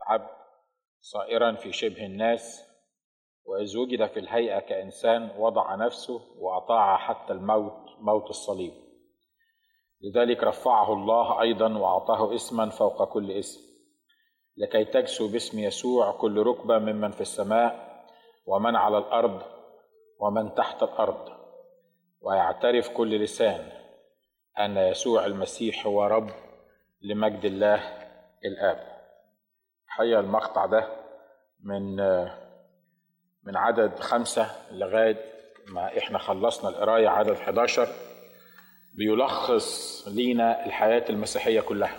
عبد صائرا في شبه الناس وإذ وجد في الهيئة كإنسان وضع نفسه وأطاع حتى الموت موت الصليب لذلك رفعه الله أيضا وأعطاه اسما فوق كل اسم لكي تجسو باسم يسوع كل ركبة ممن في السماء ومن على الأرض ومن تحت الأرض ويعترف كل لسان أن يسوع المسيح هو رب لمجد الله الآب حقيقة المقطع ده من من عدد خمسة لغاية ما احنا خلصنا القراية عدد 11 بيلخص لينا الحياة المسيحية كلها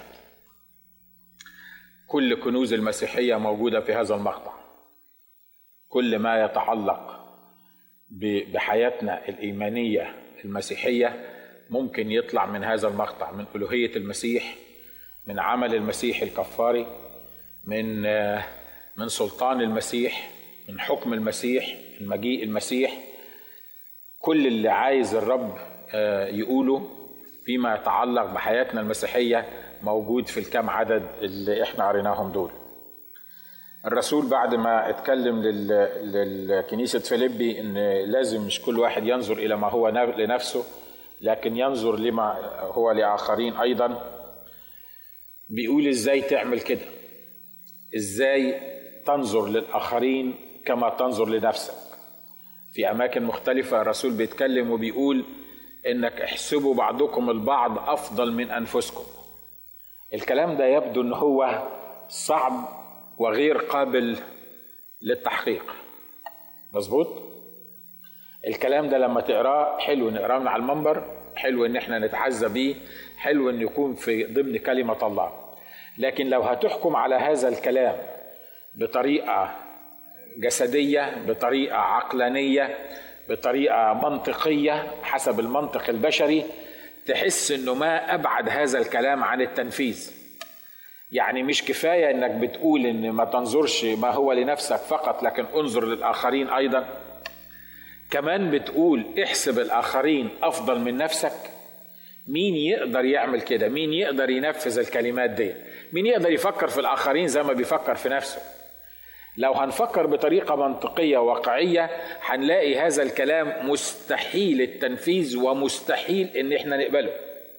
كل كنوز المسيحية موجودة في هذا المقطع كل ما يتعلق بحياتنا الإيمانية المسيحية ممكن يطلع من هذا المقطع من ألوهية المسيح من عمل المسيح الكفاري من من سلطان المسيح من حكم المسيح من مجيء المسيح كل اللي عايز الرب يقوله فيما يتعلق بحياتنا المسيحيه موجود في الكام عدد اللي احنا قريناهم دول الرسول بعد ما اتكلم لكنيسة فيليبي ان لازم مش كل واحد ينظر الى ما هو لنفسه لكن ينظر لما هو لاخرين ايضا بيقول ازاي تعمل كده ازاي تنظر للاخرين كما تنظر لنفسك في اماكن مختلفه الرسول بيتكلم وبيقول انك احسبوا بعضكم البعض افضل من انفسكم الكلام ده يبدو ان هو صعب وغير قابل للتحقيق مظبوط الكلام ده لما تقراه حلو نقراه من على المنبر حلو ان احنا نتعزى بيه حلو ان يكون في ضمن كلمه الله لكن لو هتحكم على هذا الكلام بطريقه جسديه بطريقه عقلانيه بطريقه منطقيه حسب المنطق البشري تحس انه ما ابعد هذا الكلام عن التنفيذ يعني مش كفايه انك بتقول ان ما تنظرش ما هو لنفسك فقط لكن انظر للاخرين ايضا كمان بتقول احسب الاخرين افضل من نفسك مين يقدر يعمل كده مين يقدر ينفذ الكلمات دي مين يقدر يفكر في الاخرين زي ما بيفكر في نفسه لو هنفكر بطريقة منطقية واقعية هنلاقي هذا الكلام مستحيل التنفيذ ومستحيل ان احنا نقبله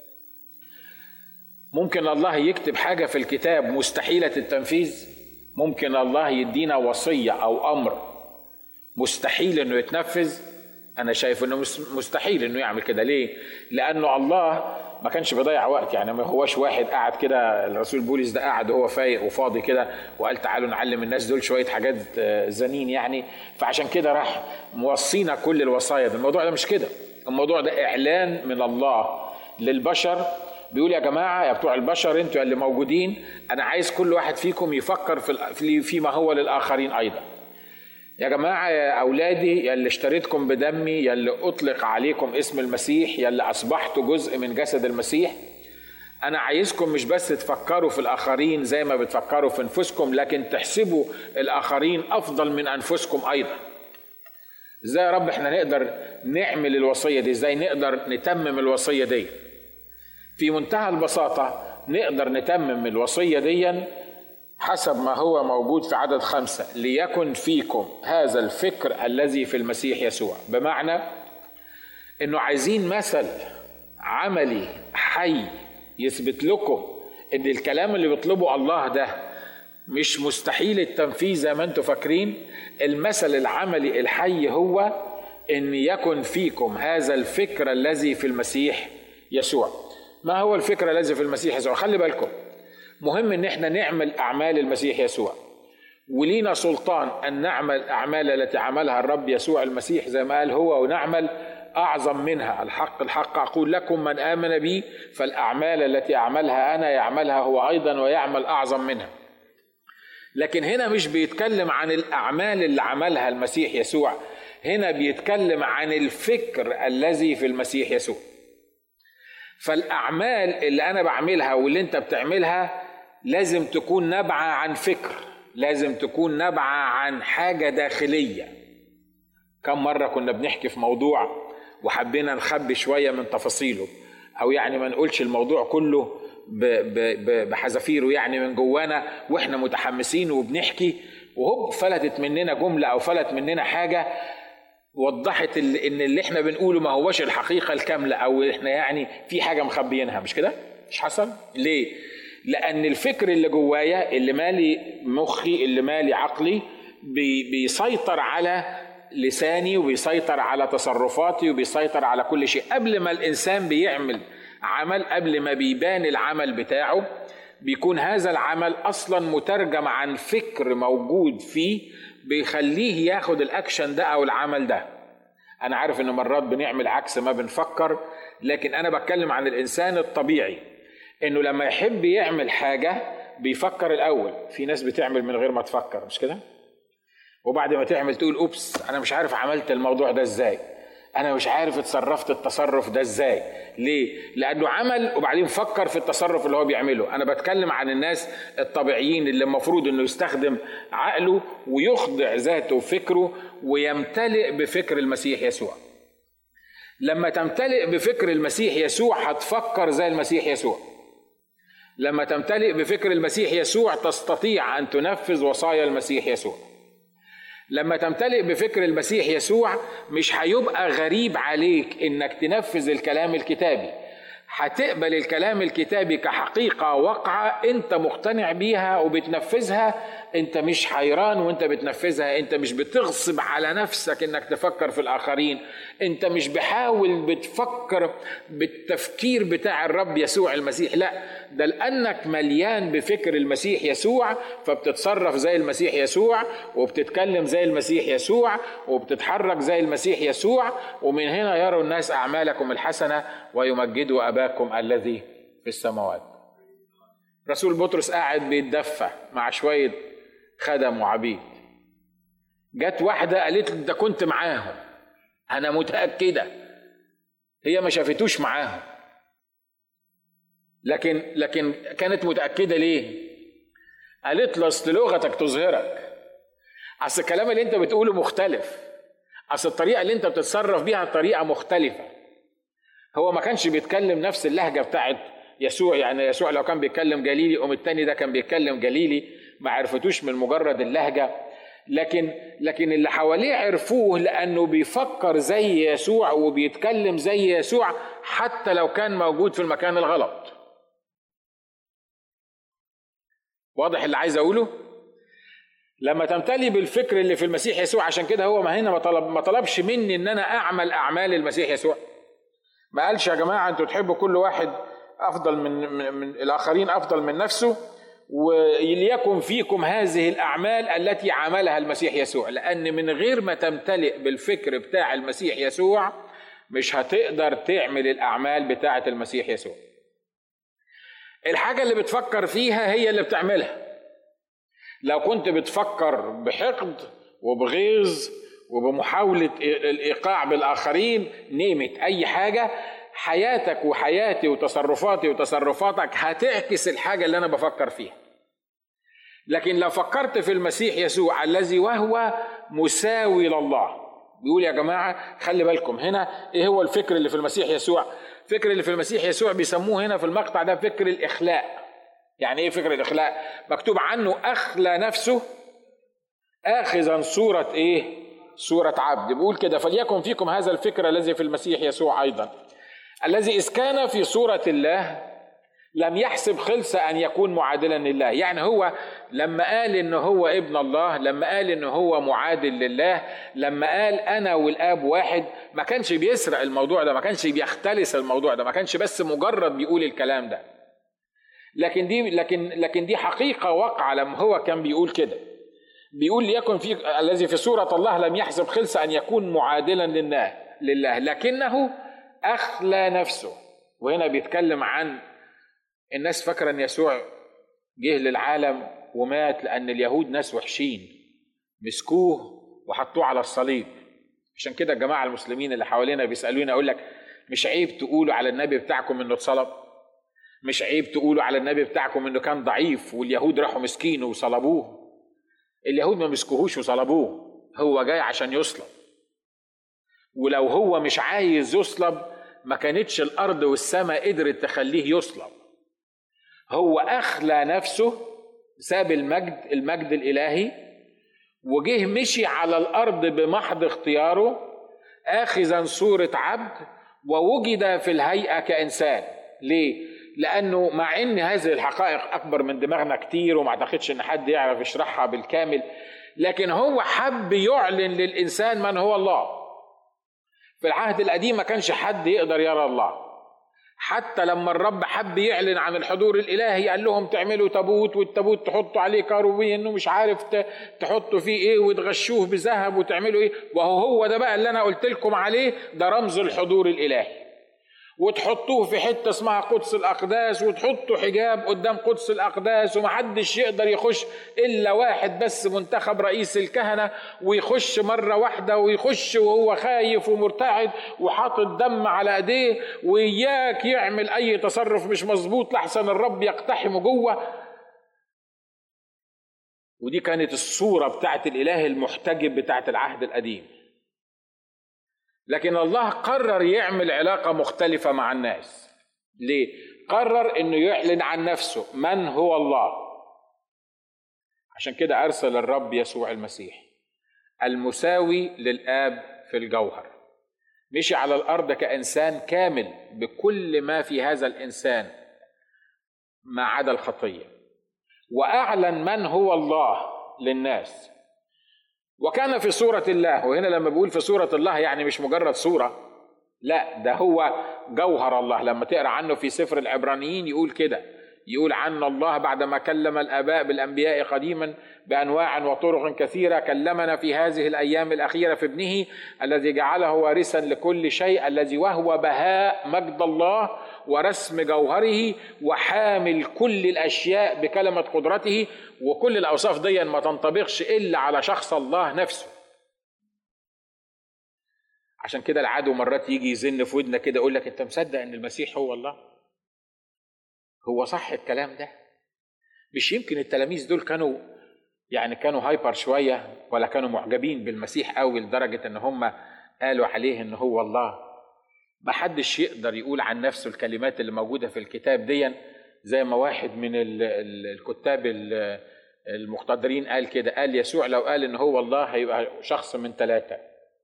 ممكن الله يكتب حاجة في الكتاب مستحيلة التنفيذ ممكن الله يدينا وصية او امر مستحيل انه يتنفذ انا شايف انه مستحيل انه يعمل كده ليه لانه الله ما كانش بيضيع وقت يعني ما هوش واحد قاعد كده الرسول بولس ده قاعد وهو فايق وفاضي كده وقال تعالوا نعلم الناس دول شويه حاجات زنين يعني فعشان كده راح موصينا كل الوصايا ده الموضوع ده مش كده الموضوع ده اعلان من الله للبشر بيقول يا جماعه يا بتوع البشر انتوا اللي موجودين انا عايز كل واحد فيكم يفكر في فيما هو للاخرين ايضا يا جماعة يا أولادي يا اللي اشتريتكم بدمي يا اللي أطلق عليكم اسم المسيح يا اللي أصبحتوا جزء من جسد المسيح أنا عايزكم مش بس تفكروا في الآخرين زي ما بتفكروا في أنفسكم لكن تحسبوا الآخرين أفضل من أنفسكم أيضا ازاي يا رب احنا نقدر نعمل الوصية دي ازاي نقدر نتمم الوصية دي في منتهى البساطة نقدر نتمم الوصية دي حسب ما هو موجود في عدد خمسة ليكن فيكم هذا الفكر الذي في المسيح يسوع بمعنى انه عايزين مثل عملي حي يثبت لكم ان الكلام اللي بيطلبه الله ده مش مستحيل التنفيذ زي ما انتم فاكرين المثل العملي الحي هو ان يكن فيكم هذا الفكر الذي في المسيح يسوع ما هو الفكر الذي في المسيح يسوع خلي بالكم مهم ان احنا نعمل اعمال المسيح يسوع ولينا سلطان ان نعمل الاعمال التي عملها الرب يسوع المسيح زي ما قال هو ونعمل اعظم منها الحق الحق اقول لكم من امن بي فالاعمال التي اعملها انا يعملها هو ايضا ويعمل اعظم منها لكن هنا مش بيتكلم عن الاعمال اللي عملها المسيح يسوع هنا بيتكلم عن الفكر الذي في المسيح يسوع فالاعمال اللي انا بعملها واللي انت بتعملها لازم تكون نابعه عن فكر لازم تكون نابعه عن حاجه داخليه كم مره كنا بنحكي في موضوع وحبينا نخبي شويه من تفاصيله او يعني ما نقولش الموضوع كله بحذافيره يعني من جوانا واحنا متحمسين وبنحكي وهوب فلتت مننا جمله او فلت مننا حاجه وضحت ان اللي احنا بنقوله ما هوش الحقيقه الكامله او احنا يعني في حاجه مخبيينها مش كده؟ مش حصل؟ ليه؟ لان الفكر اللي جوايا اللي مالي مخي اللي مالي عقلي بيسيطر على لساني وبيسيطر على تصرفاتي وبيسيطر على كل شيء قبل ما الانسان بيعمل عمل قبل ما بيبان العمل بتاعه بيكون هذا العمل اصلا مترجم عن فكر موجود فيه بيخليه ياخد الاكشن ده او العمل ده انا عارف ان مرات بنعمل عكس ما بنفكر لكن انا بتكلم عن الانسان الطبيعي انه لما يحب يعمل حاجه بيفكر الاول في ناس بتعمل من غير ما تفكر مش كده وبعد ما تعمل تقول اوبس انا مش عارف عملت الموضوع ده ازاي انا مش عارف اتصرفت التصرف ده ازاي ليه لانه عمل وبعدين فكر في التصرف اللي هو بيعمله انا بتكلم عن الناس الطبيعيين اللي المفروض انه يستخدم عقله ويخضع ذاته وفكره ويمتلئ بفكر المسيح يسوع لما تمتلئ بفكر المسيح يسوع هتفكر زي المسيح يسوع لما تمتلئ بفكر المسيح يسوع تستطيع ان تنفذ وصايا المسيح يسوع لما تمتلئ بفكر المسيح يسوع مش هيبقى غريب عليك انك تنفذ الكلام الكتابي هتقبل الكلام الكتابي كحقيقة واقعة انت مقتنع بيها وبتنفذها انت مش حيران وانت بتنفذها انت مش بتغصب على نفسك انك تفكر في الاخرين انت مش بحاول بتفكر بالتفكير بتاع الرب يسوع المسيح لا ده لانك مليان بفكر المسيح يسوع فبتتصرف زي المسيح يسوع وبتتكلم زي المسيح يسوع وبتتحرك زي المسيح يسوع ومن هنا يروا الناس اعمالكم الحسنه ويمجدوا اباكم الذي في السماوات رسول بطرس قاعد بيتدفى مع شويه خدم وعبيد جت واحدة قالت له ده كنت معاهم أنا متأكدة هي ما شافتوش معاهم لكن لكن كانت متأكدة ليه؟ قالت له أصل لغتك تظهرك أصل الكلام اللي أنت بتقوله مختلف أصل الطريقة اللي أنت بتتصرف بيها طريقة مختلفة هو ما كانش بيتكلم نفس اللهجة بتاعت يسوع يعني يسوع لو كان بيتكلم جليلي قوم التاني ده كان بيتكلم جليلي ما عرفتوش من مجرد اللهجة لكن لكن اللي حواليه عرفوه لأنه بيفكر زي يسوع وبيتكلم زي يسوع حتى لو كان موجود في المكان الغلط واضح اللي عايز أقوله لما تمتلي بالفكر اللي في المسيح يسوع عشان كده هو ما هنا ما, طلب ما طلبش مني ان انا اعمل اعمال المسيح يسوع ما قالش يا جماعه انتوا تحبوا كل واحد افضل من, من, من الاخرين افضل من نفسه وليكن فيكم هذه الاعمال التي عملها المسيح يسوع لان من غير ما تمتلئ بالفكر بتاع المسيح يسوع مش هتقدر تعمل الاعمال بتاعه المسيح يسوع الحاجه اللي بتفكر فيها هي اللي بتعملها لو كنت بتفكر بحقد وبغيظ وبمحاوله الايقاع بالاخرين نيمت اي حاجه حياتك وحياتي وتصرفاتي وتصرفاتك هتعكس الحاجه اللي انا بفكر فيها لكن لو فكرت في المسيح يسوع الذي وهو مساوي لله بيقول يا جماعه خلي بالكم هنا ايه هو الفكر اللي في المسيح يسوع فكر اللي في المسيح يسوع بيسموه هنا في المقطع ده فكر الاخلاء يعني ايه فكر الاخلاء مكتوب عنه اخلى نفسه اخذا صوره ايه صوره عبد بيقول كده فليكن فيكم هذا الفكر الذي في المسيح يسوع ايضا الذي إذ كان في صورة الله لم يحسب خلص أن يكون معادلا لله يعني هو لما قال إن هو ابن الله لما قال إن هو معادل لله لما قال أنا والآب واحد ما كانش بيسرق الموضوع ده ما كانش بيختلس الموضوع ده ما كانش بس مجرد بيقول الكلام ده لكن دي لكن لكن دي حقيقة واقعة لما هو كان بيقول كده بيقول ليكن في الذي في صورة الله لم يحسب خلص أن يكون معادلا لله لله لكنه أخلى نفسه وهنا بيتكلم عن الناس فاكرة أن يسوع جه للعالم ومات لأن اليهود ناس وحشين مسكوه وحطوه على الصليب عشان كده الجماعة المسلمين اللي حوالينا بيسألونا يقول لك مش عيب تقولوا على النبي بتاعكم انه اتصلب مش عيب تقولوا على النبي بتاعكم انه كان ضعيف واليهود راحوا مسكينه وصلبوه اليهود ما مسكوهوش وصلبوه هو جاي عشان يصلب ولو هو مش عايز يصلب ما كانتش الارض والسماء قدرت تخليه يصلب هو اخلى نفسه ساب المجد المجد الالهي وجه مشي على الارض بمحض اختياره اخذا صوره عبد ووجد في الهيئه كانسان ليه لانه مع ان هذه الحقائق اكبر من دماغنا كتير وما اعتقدش ان حد يعرف يشرحها بالكامل لكن هو حب يعلن للانسان من هو الله في العهد القديم ما كانش حد يقدر يرى الله حتى لما الرب حب يعلن عن الحضور الالهي قال لهم تعملوا تابوت والتابوت تحطوا عليه كاروبين ومش عارف تحطوا فيه ايه وتغشوه بذهب وتعملوا ايه وهو هو ده بقى اللي انا قلت لكم عليه ده رمز الحضور الالهي وتحطوه في حته اسمها قدس الاقداس وتحطوا حجاب قدام قدس الاقداس ومحدش يقدر يخش الا واحد بس منتخب رئيس الكهنه ويخش مره واحده ويخش وهو خايف ومرتعد وحاطط دم على ايديه وياك يعمل اي تصرف مش مظبوط لحسن الرب يقتحمه جوه ودي كانت الصوره بتاعت الاله المحتجب بتاعت العهد القديم لكن الله قرر يعمل علاقه مختلفه مع الناس ليه قرر انه يعلن عن نفسه من هو الله عشان كده ارسل الرب يسوع المسيح المساوي للاب في الجوهر مشي على الارض كانسان كامل بكل ما في هذا الانسان ما عدا الخطيه واعلن من هو الله للناس وكان في صورة الله وهنا لما بقول في صورة الله يعني مش مجرد صورة لا ده هو جوهر الله لما تقرا عنه في سفر العبرانيين يقول كده يقول عن الله بعدما كلم الاباء بالانبياء قديما بانواع وطرق كثيره كلمنا في هذه الايام الاخيره في ابنه الذي جعله وارثا لكل شيء الذي وهو بهاء مجد الله ورسم جوهره وحامل كل الاشياء بكلمه قدرته وكل الاوصاف دي ما تنطبقش الا على شخص الله نفسه عشان كده العدو مرات يجي يزن في ودنا كده يقول لك انت مصدق ان المسيح هو الله هو صح الكلام ده مش يمكن التلاميذ دول كانوا يعني كانوا هايبر شويه ولا كانوا معجبين بالمسيح قوي لدرجه ان هم قالوا عليه ان هو الله ما حدش يقدر يقول عن نفسه الكلمات اللي موجوده في الكتاب دي زي ما واحد من الكتاب المقتدرين قال كده قال يسوع لو قال ان هو الله هيبقى شخص من ثلاثه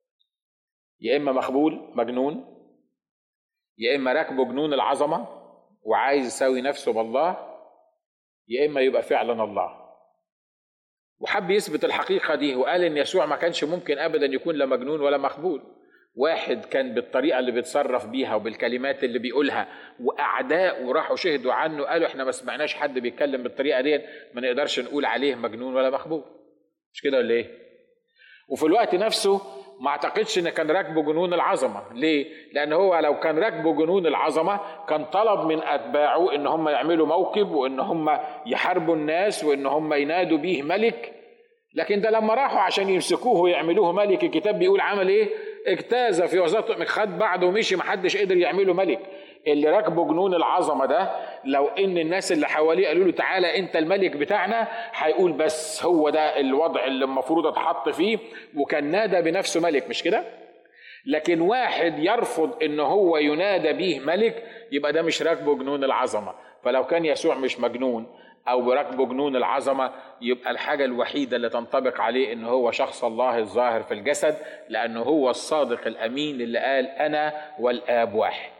يا اما مخبول مجنون يا اما راكبه جنون العظمه وعايز يساوي نفسه بالله يا اما يبقى فعلا الله وحب يثبت الحقيقه دي وقال ان يسوع ما كانش ممكن ابدا يكون لا مجنون ولا مخبول واحد كان بالطريقة اللي بيتصرف بيها وبالكلمات اللي بيقولها وأعداء وراحوا شهدوا عنه قالوا احنا ما سمعناش حد بيتكلم بالطريقة دي ما نقدرش نقول عليه مجنون ولا مخبول مش كده ولا ايه؟ وفي الوقت نفسه ما اعتقدش ان كان راكبه جنون العظمه ليه لان هو لو كان راكبه جنون العظمه كان طلب من اتباعه ان هم يعملوا موكب وان هم يحاربوا الناس وان هم ينادوا بيه ملك لكن ده لما راحوا عشان يمسكوه ويعملوه ملك الكتاب بيقول عمل ايه اجتاز في وسط خد بعده ومشي محدش قدر يعمله ملك اللي راكبه جنون العظمه ده لو ان الناس اللي حواليه قالوا له تعالى انت الملك بتاعنا هيقول بس هو ده الوضع اللي المفروض اتحط فيه وكان نادى بنفسه ملك مش كده لكن واحد يرفض ان هو ينادى به ملك يبقى ده مش راكبه جنون العظمه فلو كان يسوع مش مجنون او براكبه جنون العظمه يبقى الحاجه الوحيده اللي تنطبق عليه ان هو شخص الله الظاهر في الجسد لانه هو الصادق الامين اللي قال انا والاب واحد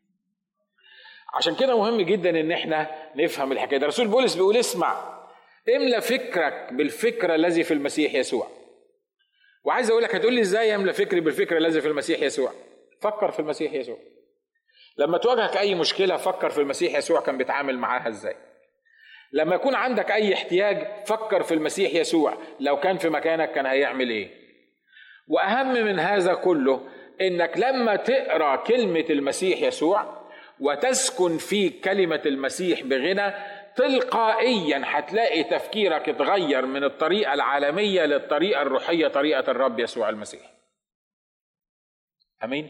عشان كده مهم جدا ان احنا نفهم الحكايه ده رسول بولس بيقول اسمع املى فكرك بالفكره الذي في المسيح يسوع وعايز اقول لك هتقول لي ازاي املى فكري بالفكره الذي في المسيح يسوع فكر في المسيح يسوع لما تواجهك اي مشكله فكر في المسيح يسوع كان بيتعامل معاها ازاي لما يكون عندك اي احتياج فكر في المسيح يسوع لو كان في مكانك كان هيعمل ايه واهم من هذا كله انك لما تقرا كلمه المسيح يسوع وتسكن في كلمه المسيح بغنى تلقائيا هتلاقي تفكيرك اتغير من الطريقه العالميه للطريقه الروحيه طريقه الرب يسوع المسيح امين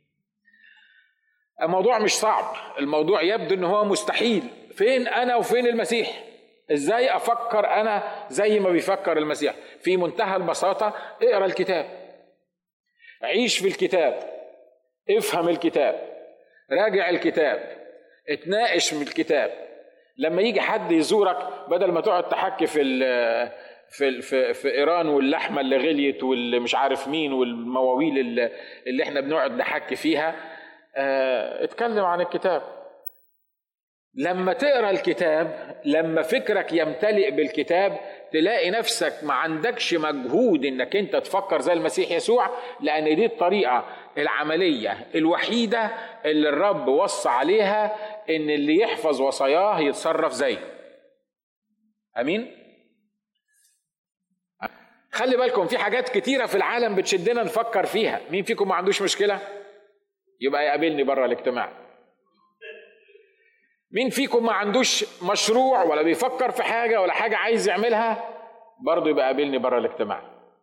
الموضوع مش صعب الموضوع يبدو ان هو مستحيل فين انا وفين المسيح ازاي افكر انا زي ما بيفكر المسيح في منتهى البساطه اقرا الكتاب عيش في الكتاب افهم الكتاب راجع الكتاب اتناقش من الكتاب لما يجي حد يزورك بدل ما تقعد تحكي في في في, في ايران واللحمه اللي غليت واللي مش عارف مين والمواويل اللي, اللي احنا بنقعد نحكي فيها اه اتكلم عن الكتاب لما تقرا الكتاب لما فكرك يمتلئ بالكتاب تلاقي نفسك ما عندكش مجهود انك انت تفكر زي المسيح يسوع لان دي الطريقه العمليه الوحيده اللي الرب وصى عليها ان اللي يحفظ وصاياه يتصرف زيه امين خلي بالكم في حاجات كتيرة في العالم بتشدنا نفكر فيها مين فيكم ما عندوش مشكلة يبقى يقابلني بره الاجتماع مين فيكم ما عندوش مشروع ولا بيفكر في حاجة ولا حاجة عايز يعملها برضه يبقى قابلني بره الاجتماع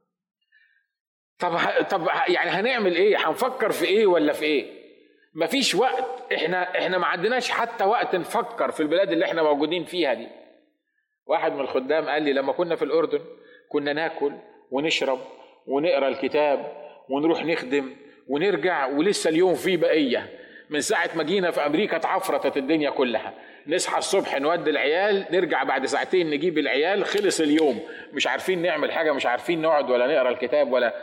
طب طب يعني هنعمل ايه هنفكر في ايه ولا في ايه مفيش وقت احنا احنا ما عندناش حتى وقت نفكر في البلاد اللي احنا موجودين فيها دي واحد من الخدام قال لي لما كنا في الاردن كنا ناكل ونشرب ونقرا الكتاب ونروح نخدم ونرجع ولسه اليوم فيه بقيه من ساعة ما جينا في أمريكا اتعفرتت الدنيا كلها نصحى الصبح نودي العيال نرجع بعد ساعتين نجيب العيال خلص اليوم مش عارفين نعمل حاجة مش عارفين نقعد ولا نقرا الكتاب ولا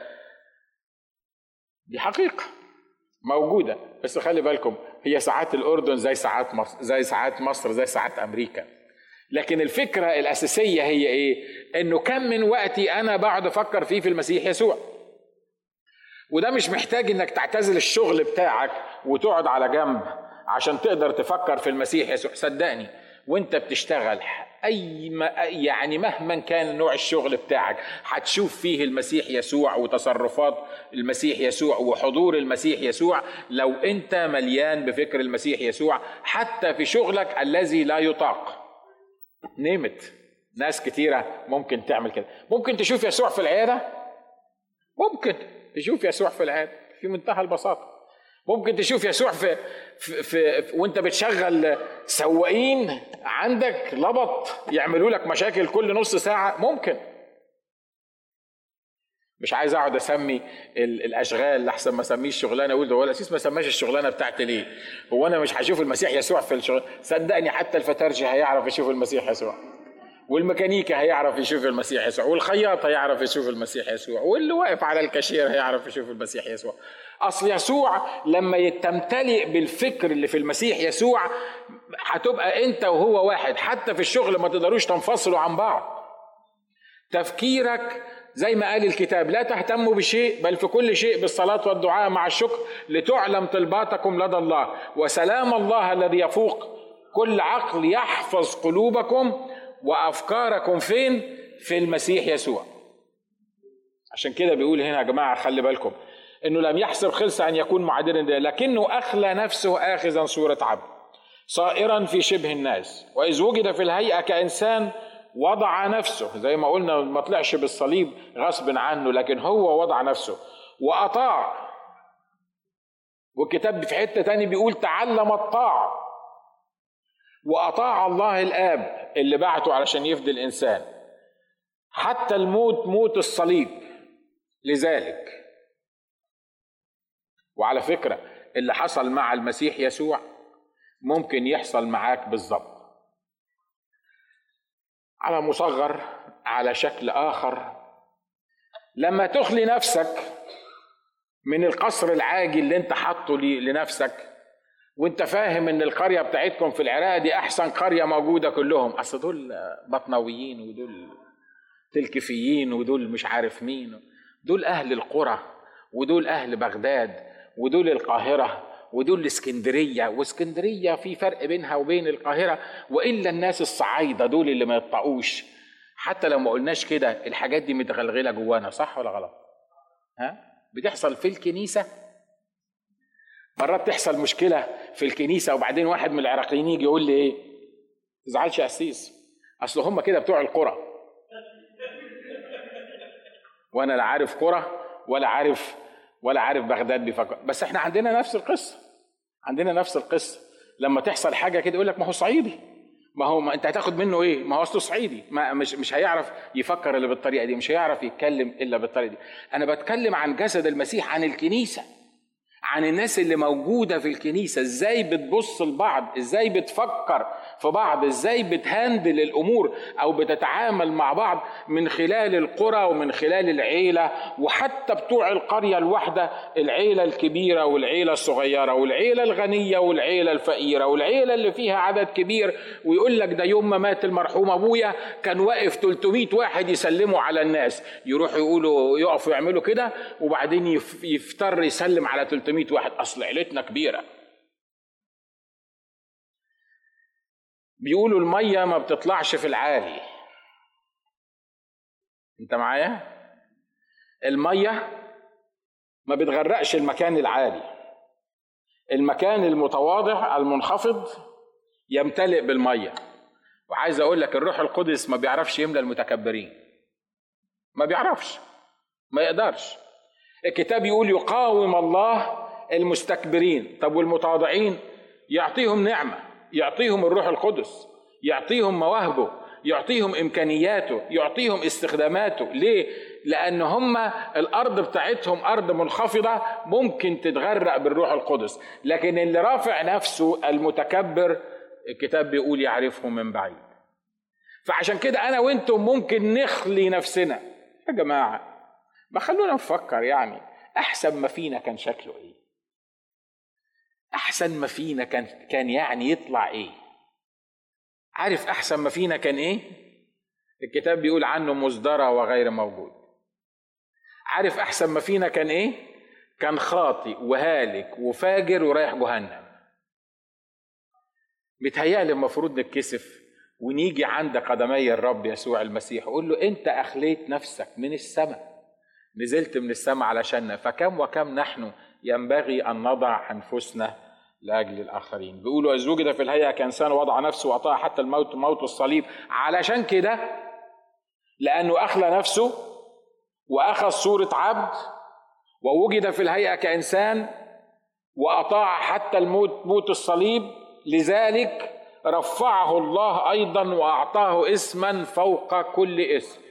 دي حقيقة موجودة بس خلي بالكم هي ساعات الأردن زي ساعات مصر زي ساعات مصر زي ساعات أمريكا لكن الفكرة الأساسية هي إيه؟ إنه كم من وقتي أنا بقعد أفكر فيه في المسيح يسوع وده مش محتاج إنك تعتزل الشغل بتاعك وتقعد على جنب عشان تقدر تفكر في المسيح يسوع صدقني وانت بتشتغل اي ما يعني مهما كان نوع الشغل بتاعك هتشوف فيه المسيح يسوع وتصرفات المسيح يسوع وحضور المسيح يسوع لو انت مليان بفكر المسيح يسوع حتى في شغلك الذي لا يطاق نيمت ناس كتيرة ممكن تعمل كده ممكن تشوف يسوع في العيادة ممكن تشوف يسوع في العيادة في منتهى البساطة ممكن تشوف يسوع في, في, في, في وانت بتشغل سواقين عندك لبط يعملوا لك مشاكل كل نص ساعة ممكن مش عايز اقعد اسمي الاشغال لحسن ما اسميش شغلانه اقول ده هو الاسيس ما سماش الشغلانه بتاعتي ليه؟ هو انا مش هشوف المسيح يسوع في الشغل صدقني حتى الفترجي هيعرف يشوف المسيح يسوع والميكانيكا هيعرف يشوف المسيح يسوع والخياط هيعرف يشوف المسيح يسوع واللي واقف على الكاشير هيعرف يشوف المسيح يسوع اصل يسوع لما تمتلئ بالفكر اللي في المسيح يسوع هتبقى انت وهو واحد حتى في الشغل ما تقدروش تنفصلوا عن بعض تفكيرك زي ما قال الكتاب لا تهتموا بشيء بل في كل شيء بالصلاة والدعاء مع الشكر لتعلم طلباتكم لدى الله وسلام الله الذي يفوق كل عقل يحفظ قلوبكم وأفكاركم فين؟ في المسيح يسوع عشان كده بيقول هنا يا جماعة خلي بالكم انه لم يحسب خلص ان يكون معادلا لكنه اخلى نفسه اخذا صورة عبد صائرا في شبه الناس واذ وجد في الهيئة كانسان وضع نفسه زي ما قلنا ما طلعش بالصليب غصب عنه لكن هو وضع نفسه وأطاع والكتاب في حتة تاني بيقول تعلم الطاعة وأطاع الله الآب اللي بعته علشان يفدي الإنسان حتى الموت موت الصليب لذلك وعلى فكرة اللي حصل مع المسيح يسوع ممكن يحصل معاك بالظبط على مصغر على شكل اخر لما تخلي نفسك من القصر العاجي اللي انت حاطه لنفسك وانت فاهم ان القريه بتاعتكم في العراق دي احسن قريه موجوده كلهم اصل دول بطنويين ودول تلكفيين ودول مش عارف مين دول اهل القرى ودول اهل بغداد ودول القاهره ودول الاسكندريه واسكندريه في فرق بينها وبين القاهره والا الناس الصعايده دول اللي ما يطقوش حتى لو ما قلناش كده الحاجات دي متغلغله جوانا صح ولا غلط ها بتحصل في الكنيسه مرات تحصل مشكله في الكنيسه وبعدين واحد من العراقيين يجي يقول لي ايه تزعلش يا قسيس اصل هم كده بتوع القرى وانا لا عارف قرى ولا عارف ولا عارف بغداد بيفكر بس احنا عندنا نفس القصه عندنا نفس القصه لما تحصل حاجه كده يقول لك ما هو صعيدي ما هو ما انت هتاخد منه ايه ما هو اصله صعيدي ما مش مش هيعرف يفكر الا بالطريقه دي مش هيعرف يتكلم الا بالطريقه دي انا بتكلم عن جسد المسيح عن الكنيسه عن الناس اللي موجوده في الكنيسه ازاي بتبص لبعض ازاي بتفكر في بعض ازاي بتهندل الامور او بتتعامل مع بعض من خلال القرى ومن خلال العيله وحتى بتوع القريه الواحده العيله الكبيره والعيله الصغيره والعيله الغنيه والعيله الفقيره والعيله اللي فيها عدد كبير ويقول لك ده يوم ما مات المرحوم ابويا كان واقف 300 واحد يسلموا على الناس يروحوا يقولوا يقفوا يعملوا كده وبعدين يفتر يسلم على 300 واحد اصل عيلتنا كبيره بيقولوا الميه ما بتطلعش في العالي انت معايا الميه ما بتغرقش المكان العالي المكان المتواضع المنخفض يمتلئ بالميه وعايز اقول لك الروح القدس ما بيعرفش يملى المتكبرين ما بيعرفش ما يقدرش الكتاب يقول يقاوم الله المستكبرين طب والمتواضعين يعطيهم نعمه يعطيهم الروح القدس يعطيهم مواهبه يعطيهم امكانياته يعطيهم استخداماته ليه لان هم الارض بتاعتهم ارض منخفضه ممكن تتغرق بالروح القدس لكن اللي رافع نفسه المتكبر الكتاب بيقول يعرفه من بعيد فعشان كده انا وانتم ممكن نخلي نفسنا يا جماعه ما خلونا نفكر يعني احسن ما فينا كان شكله ايه احسن ما فينا كان كان يعني يطلع ايه عارف احسن ما فينا كان ايه الكتاب بيقول عنه مصدرة وغير موجود عارف احسن ما فينا كان ايه كان خاطئ وهالك وفاجر ورايح جهنم متهيألي المفروض نتكسف ونيجي عند قدمي الرب يسوع المسيح وقول له انت اخليت نفسك من السماء نزلت من السماء علشاننا فكم وكم نحن ينبغي ان نضع انفسنا لاجل الاخرين بيقولوا اذ وجد في الهيئه كانسان وضع نفسه واطاع حتى الموت موت الصليب علشان كده لانه اخلى نفسه واخذ صوره عبد ووجد في الهيئه كانسان واطاع حتى الموت موت الصليب لذلك رفعه الله ايضا واعطاه اسما فوق كل اسم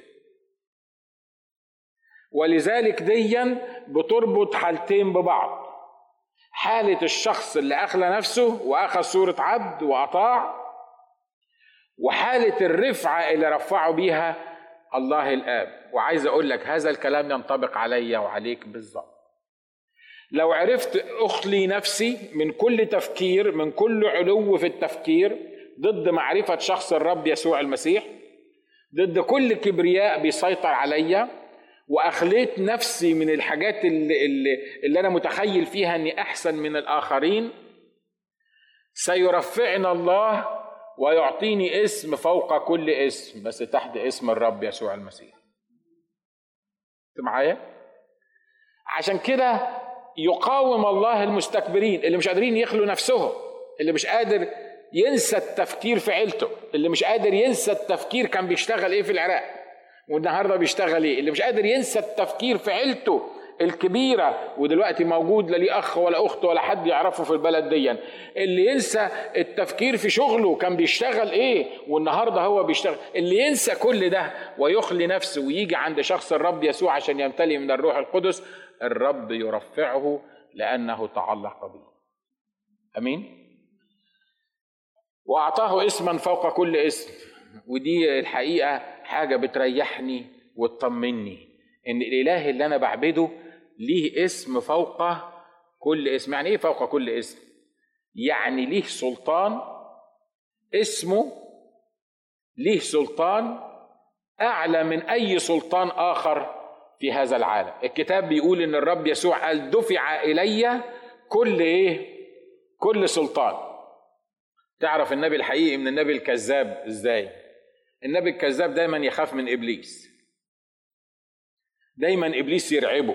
ولذلك ديا بتربط حالتين ببعض حالة الشخص اللي أخلى نفسه وأخذ صورة عبد وأطاع وحالة الرفعة اللي رفعه بيها الله الآب وعايز أقول لك هذا الكلام ينطبق عليا وعليك بالظبط لو عرفت أخلي نفسي من كل تفكير من كل علو في التفكير ضد معرفة شخص الرب يسوع المسيح ضد كل كبرياء بيسيطر عليا واخليت نفسي من الحاجات اللي, اللي, اللي انا متخيل فيها اني احسن من الاخرين سيرفعنا الله ويعطيني اسم فوق كل اسم بس تحت اسم الرب يسوع المسيح انت معايا عشان كده يقاوم الله المستكبرين اللي مش قادرين يخلوا نفسهم اللي مش قادر ينسى التفكير في عيلته اللي مش قادر ينسى التفكير كان بيشتغل ايه في العراق والنهارده بيشتغل ايه اللي مش قادر ينسى التفكير في عيلته الكبيرة ودلوقتي موجود لا ليه أخ ولا أخت ولا حد يعرفه في البلد دي اللي ينسى التفكير في شغله كان بيشتغل إيه والنهاردة هو بيشتغل اللي ينسى كل ده ويخلي نفسه ويجي عند شخص الرب يسوع عشان يمتلئ من الروح القدس الرب يرفعه لأنه تعلق به أمين وأعطاه اسما فوق كل اسم ودي الحقيقة حاجة بتريحني وتطمني إن الإله اللي أنا بعبده ليه اسم فوق كل اسم يعني إيه فوق كل اسم يعني ليه سلطان اسمه ليه سلطان أعلى من أي سلطان آخر في هذا العالم الكتاب بيقول إن الرب يسوع قال دفع إلي كل إيه كل سلطان تعرف النبي الحقيقي من النبي الكذاب ازاي النبي الكذاب دايما يخاف من ابليس دايما ابليس يرعبه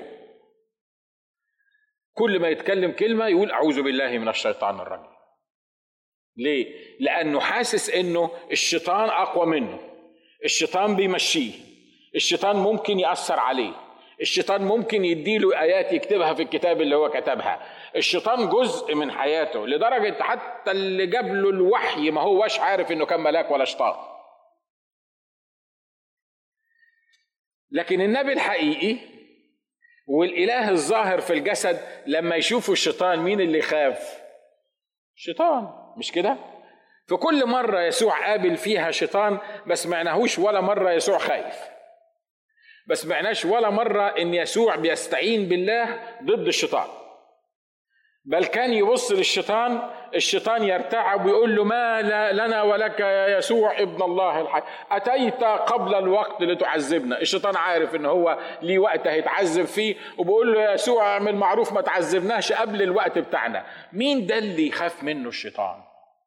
كل ما يتكلم كلمه يقول اعوذ بالله من الشيطان الرجيم ليه لانه حاسس انه الشيطان اقوى منه الشيطان بيمشيه الشيطان ممكن ياثر عليه الشيطان ممكن يديله ايات يكتبها في الكتاب اللي هو كتبها الشيطان جزء من حياته لدرجه حتى اللي جاب له الوحي ما هوش عارف انه كان ملاك ولا شيطان لكن النبي الحقيقي والاله الظاهر في الجسد لما يشوفوا الشيطان مين اللي يخاف الشيطان مش كده في كل مرة يسوع قابل فيها شيطان ما سمعناهوش ولا مرة يسوع خايف ما سمعناش ولا مرة إن يسوع بيستعين بالله ضد الشيطان بل كان يبص للشيطان الشيطان يرتعب ويقول له ما لنا ولك يا يسوع ابن الله الحي أتيت قبل الوقت لتعذبنا الشيطان عارف ان هو ليه وقت هيتعذب فيه وبيقول له يا يسوع اعمل معروف ما تعذبناش قبل الوقت بتاعنا مين ده اللي يخاف منه الشيطان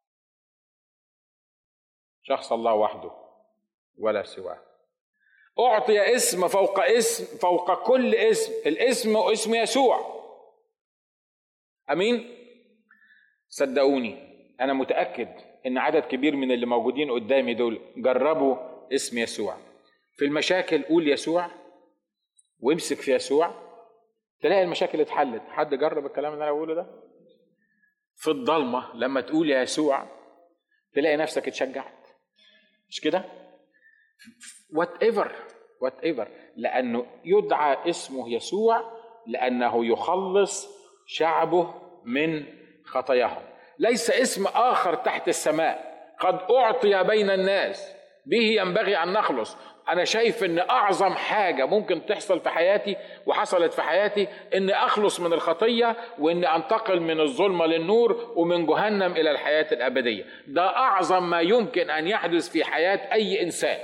شخص الله وحده ولا سواه أعطي اسم فوق اسم فوق كل اسم الاسم اسم يسوع أمين صدقوني أنا متأكد إن عدد كبير من اللي موجودين قدامي دول جربوا اسم يسوع في المشاكل قول يسوع وامسك في يسوع تلاقي المشاكل اتحلت حد جرب الكلام اللي انا بقوله ده في الضلمه لما تقول يا يسوع تلاقي نفسك اتشجعت مش كده وات ايفر وات ايفر لانه يدعى اسمه يسوع لانه يخلص شعبه من خطاياهم ليس اسم اخر تحت السماء قد اعطي بين الناس به ينبغي ان نخلص انا شايف ان اعظم حاجه ممكن تحصل في حياتي وحصلت في حياتي ان اخلص من الخطيه وان انتقل من الظلمه للنور ومن جهنم الى الحياه الابديه ده اعظم ما يمكن ان يحدث في حياه اي انسان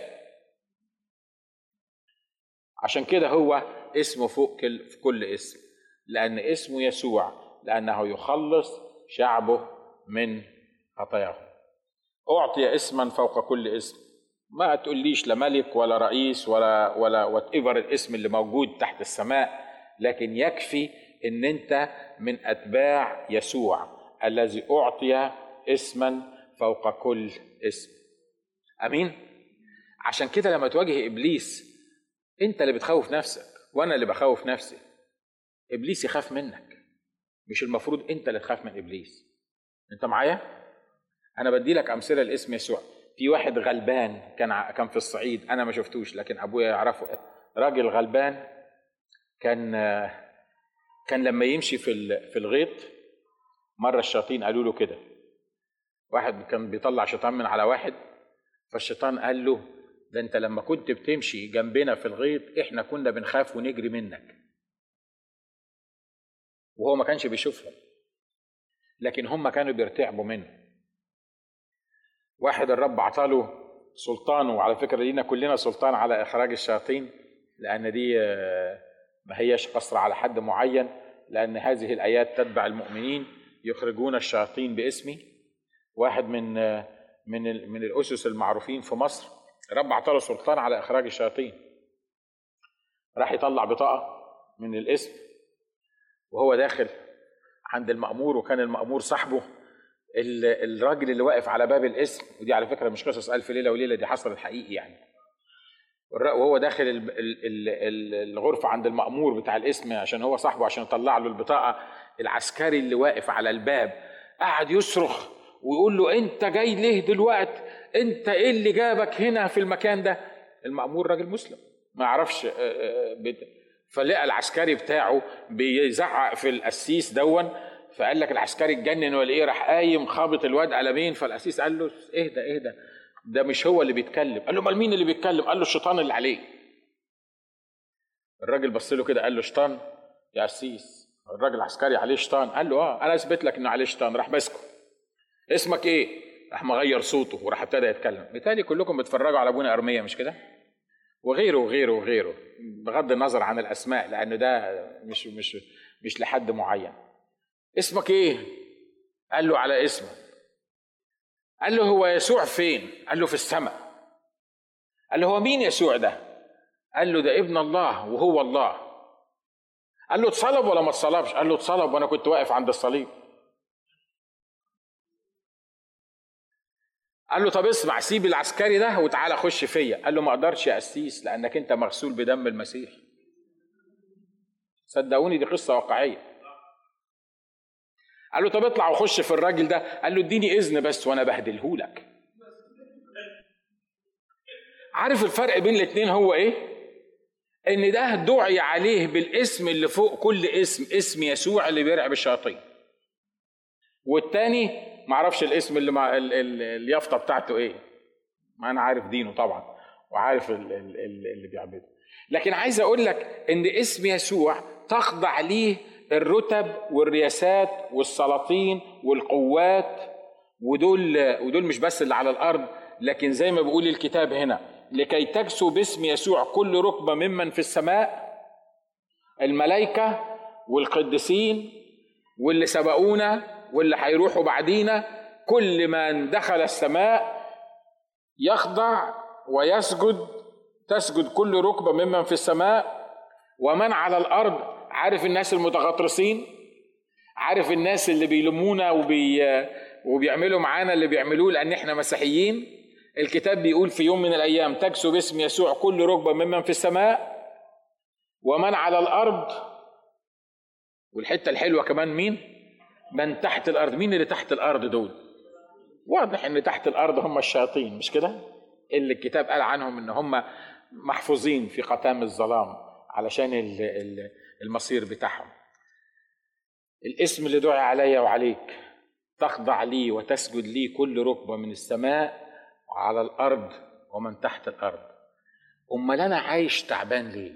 عشان كده هو اسمه فوق في كل اسم لان اسمه يسوع لانه يخلص شعبه من خطاياهم اعطي اسما فوق كل اسم ما تقوليش لا ملك ولا رئيس ولا ولا وات ايفر الاسم اللي موجود تحت السماء لكن يكفي ان انت من اتباع يسوع الذي اعطي اسما فوق كل اسم امين عشان كده لما تواجه ابليس انت اللي بتخوف نفسك وانا اللي بخوف نفسي ابليس يخاف منك مش المفروض انت اللي تخاف من ابليس انت معايا انا بدي لك امثله لاسم يسوع في واحد غلبان كان كان في الصعيد انا ما شفتوش لكن ابويا يعرفه راجل غلبان كان كان لما يمشي في في الغيط مره الشياطين قالوا له كده واحد كان بيطلع شيطان من على واحد فالشيطان قال له ده انت لما كنت بتمشي جنبنا في الغيط احنا كنا بنخاف ونجري منك وهو ما كانش بيشوفهم لكن هم كانوا بيرتعبوا منه واحد الرب عطاله سلطان وعلى فكرة لينا كلنا سلطان على إخراج الشياطين لأن دي آه، ما هيش قصر على حد معين لأن هذه الآيات تتبع المؤمنين يخرجون الشياطين باسمي واحد من آه، من من الأسس المعروفين في مصر الرب عطاله سلطان على إخراج الشياطين راح يطلع بطاقة من الاسم وهو داخل عند المأمور وكان المأمور صاحبه الراجل اللي واقف على باب الاسم ودي على فكره مش قصص الف ليله وليله دي حصلت حقيقي يعني وهو داخل الغرفه عند المامور بتاع الاسم عشان هو صاحبه عشان يطلع له البطاقه العسكري اللي واقف على الباب قعد يصرخ ويقول له انت جاي ليه دلوقت انت ايه اللي جابك هنا في المكان ده المامور راجل مسلم ما يعرفش آه، آه، فلقى العسكري بتاعه بيزعق في القسيس دون فقال لك العسكري اتجنن ولا ايه راح قايم خابط الواد قلمين فالقسيس قال له اهدى اهدى ده مش هو اللي بيتكلم قال له امال مين اللي بيتكلم قال له الشيطان اللي عليه الراجل بص له كده قال له شيطان يا قسيس الراجل العسكري عليه شيطان قال له اه انا اثبت لك انه عليه شيطان راح ماسكه اسمك ايه راح مغير صوته وراح ابتدى يتكلم بالتالي كلكم بتتفرجوا على ابونا ارميه مش كده وغيره وغيره وغيره بغض النظر عن الاسماء لانه ده مش مش مش لحد معين اسمك ايه قال له على اسمه قال له هو يسوع فين قال له في السماء قال له هو مين يسوع ده قال له ده ابن الله وهو الله قال له اتصلب ولا ما اتصلبش قال له اتصلب وانا كنت واقف عند الصليب قال له طب اسمع سيب العسكري ده وتعالى خش فيا قال له ما اقدرش يا قسيس لانك انت مغسول بدم المسيح صدقوني دي قصه واقعيه قال له طب اطلع وخش في الراجل ده قال له اديني اذن بس وانا بهدله لك عارف الفرق بين الاثنين هو ايه ان ده دعي عليه بالاسم اللي فوق كل اسم اسم يسوع اللي بيرعب الشياطين والتاني معرفش الاسم اللي مع ال- ال- اليافطه بتاعته ايه ما انا عارف دينه طبعا وعارف ال- ال- ال- اللي بيعبده لكن عايز اقول لك ان اسم يسوع تخضع ليه الرتب والرياسات والسلاطين والقوات ودول ودول مش بس اللي على الارض لكن زي ما بيقول الكتاب هنا لكي تكسو باسم يسوع كل ركبه ممن في السماء الملائكه والقديسين واللي سبقونا واللي هيروحوا بعدينا كل من دخل السماء يخضع ويسجد تسجد كل ركبه ممن في السماء ومن على الارض عارف الناس المتغطرسين عارف الناس اللي بيلمونا وبي وبيعملوا معانا اللي بيعملوه لان احنا مسيحيين الكتاب بيقول في يوم من الايام تكسو باسم يسوع كل ركبه ممن في السماء ومن على الارض والحته الحلوه كمان مين من تحت الارض مين اللي تحت الارض دول واضح ان تحت الارض هم الشياطين مش كده اللي الكتاب قال عنهم ان هم محفوظين في قتام الظلام علشان ال- ال- المصير بتاعهم الاسم اللي دعي عليا وعليك تخضع لي وتسجد لي كل ركبه من السماء وعلى الارض ومن تحت الارض امال انا عايش تعبان ليه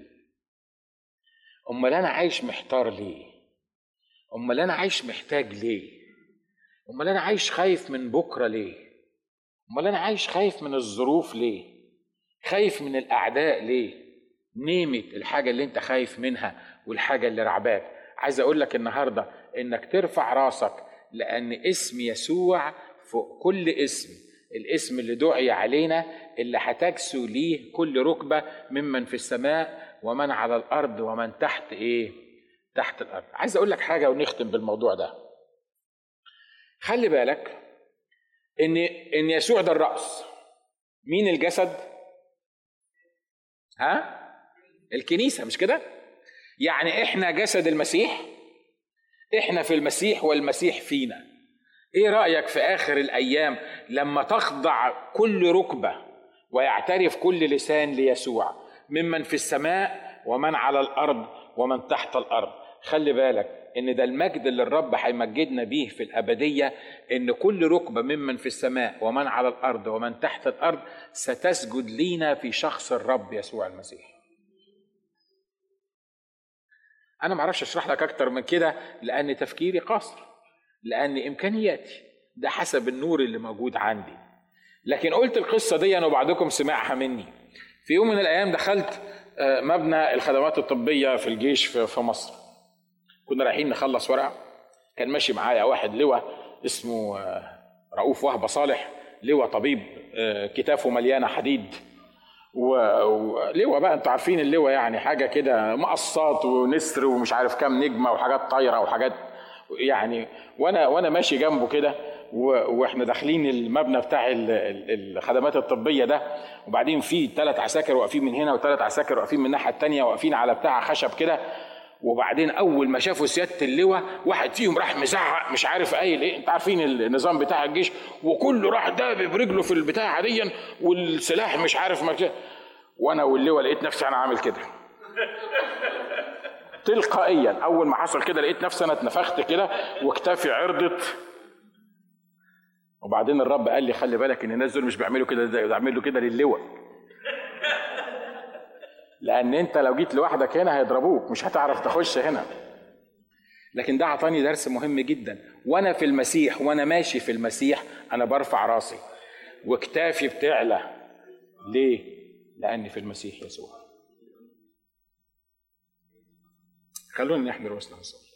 امال انا عايش محتار ليه امال انا عايش محتاج ليه امال انا عايش خايف من بكره ليه امال انا عايش خايف من الظروف ليه خايف من الاعداء ليه نيمة الحاجه اللي انت خايف منها والحاجه اللي رعباك عايز اقول لك النهارده انك ترفع راسك لان اسم يسوع فوق كل اسم الاسم اللي دعي علينا اللي هتكسو ليه كل ركبه ممن في السماء ومن على الارض ومن تحت ايه تحت الارض عايز اقول لك حاجه ونختم بالموضوع ده خلي بالك ان ان يسوع ده الراس مين الجسد ها الكنيسه مش كده يعني احنا جسد المسيح احنا في المسيح والمسيح فينا ايه رايك في اخر الايام لما تخضع كل ركبه ويعترف كل لسان ليسوع ممن في السماء ومن على الارض ومن تحت الارض خلي بالك ان ده المجد اللي الرب هيمجدنا بيه في الابديه ان كل ركبه ممن في السماء ومن على الارض ومن تحت الارض ستسجد لينا في شخص الرب يسوع المسيح انا ما اعرفش اشرح لك اكتر من كده لان تفكيري قاصر لان امكانياتي ده حسب النور اللي موجود عندي لكن قلت القصه دي انا وبعضكم سمعها مني في يوم من الايام دخلت آه، مبنى الخدمات الطبيه في الجيش في في مصر كنا رايحين نخلص ورقه كان ماشي معايا واحد لواء اسمه آه، رؤوف وهبه صالح لواء طبيب آه، كتافه مليانه حديد و- ولواء بقى انتوا عارفين اللواء يعني حاجه كده مقصات ونسر ومش عارف كام نجمه وحاجات طايره وحاجات يعني وانا وانا ماشي جنبه كده و- واحنا داخلين المبنى بتاع ال- ال- الخدمات الطبيه ده وبعدين في ثلاث عساكر واقفين من هنا وثلاث عساكر واقفين من الناحيه الثانيه واقفين على بتاع خشب كده وبعدين اول ما شافوا سياده اللواء واحد فيهم راح مزعق مش عارف قايل ايه انت عارفين النظام بتاع الجيش وكله راح دابب برجله في البتاع ديا والسلاح مش عارف ما كده. وانا واللواء لقيت نفسي انا عامل كده تلقائيا اول ما حصل كده لقيت نفسي انا اتنفخت كده واكتافي عرضت وبعدين الرب قال لي خلي بالك ان الناس دول مش بيعملوا كده ده بيعملوا كده للواء لان انت لو جيت لوحدك هنا هيضربوك مش هتعرف تخش هنا لكن ده عطاني درس مهم جدا وانا في المسيح وانا ماشي في المسيح انا برفع راسي وكتافي بتعلى ليه لاني في المسيح يسوع خلونا نحضر وسط نصلي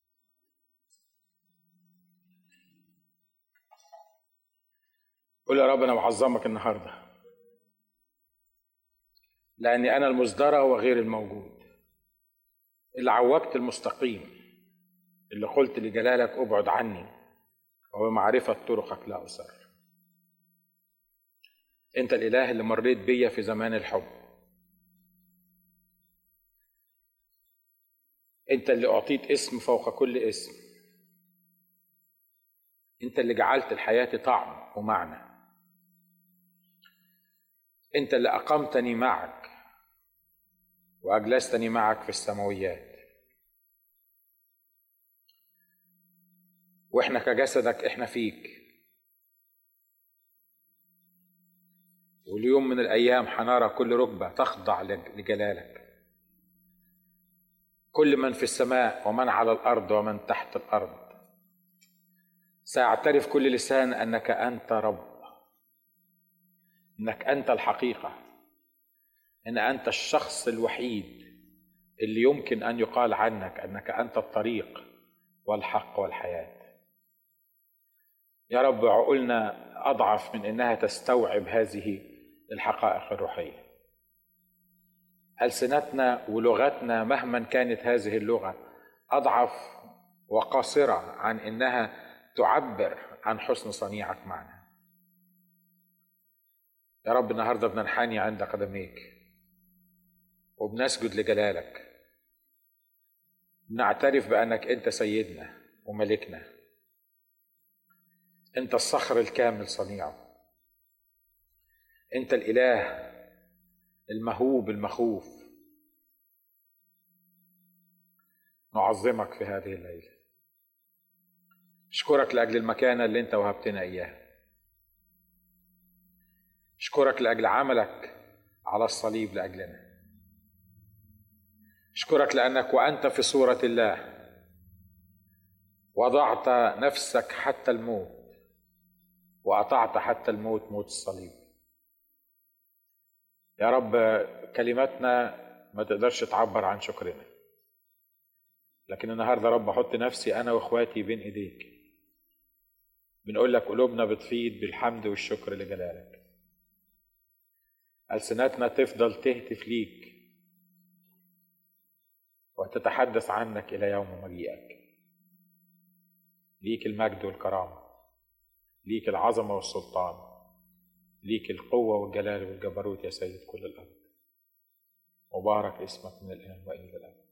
قول يا رب انا معظمك النهارده لاني انا المصدرة وغير الموجود اللي عوجت المستقيم اللي قلت لجلالك ابعد عني وبمعرفة طرقك لا أسر أنت الإله اللي مريت بيا في زمان الحب أنت اللي أعطيت اسم فوق كل اسم أنت اللي جعلت الحياة طعم ومعنى أنت اللي أقمتني معك وأجلستني معك في السماويات واحنا كجسدك احنا فيك واليوم من الايام حنرى كل ركبه تخضع لجلالك كل من في السماء ومن على الارض ومن تحت الارض سيعترف كل لسان انك انت رب انك انت الحقيقه ان انت الشخص الوحيد اللي يمكن ان يقال عنك انك انت الطريق والحق والحياه يا رب عقولنا اضعف من انها تستوعب هذه الحقائق الروحيه السنتنا ولغتنا مهما كانت هذه اللغه اضعف وقاصره عن انها تعبر عن حسن صنيعك معنا يا رب النهارده بننحني عند قدميك وبنسجد لجلالك نعترف بانك انت سيدنا وملكنا انت الصخر الكامل صنيعه انت الاله المهوب المخوف نعظمك في هذه الليله اشكرك لاجل المكانه اللي انت وهبتنا اياها اشكرك لاجل عملك على الصليب لاجلنا اشكرك لانك وانت في صوره الله وضعت نفسك حتى الموت واطعت حتى الموت موت الصليب يا رب كلماتنا ما تقدرش تعبر عن شكرنا لكن النهارده رب احط نفسي انا واخواتي بين ايديك بنقول لك قلوبنا بتفيض بالحمد والشكر لجلالك ألسنتنا تفضل تهتف ليك وتتحدث عنك إلى يوم مجيئك ليك المجد والكرامة ليك العظمة والسلطان ليك القوة والجلال والجبروت يا سيد كل الأرض مبارك اسمك من الآن وإلى الأبد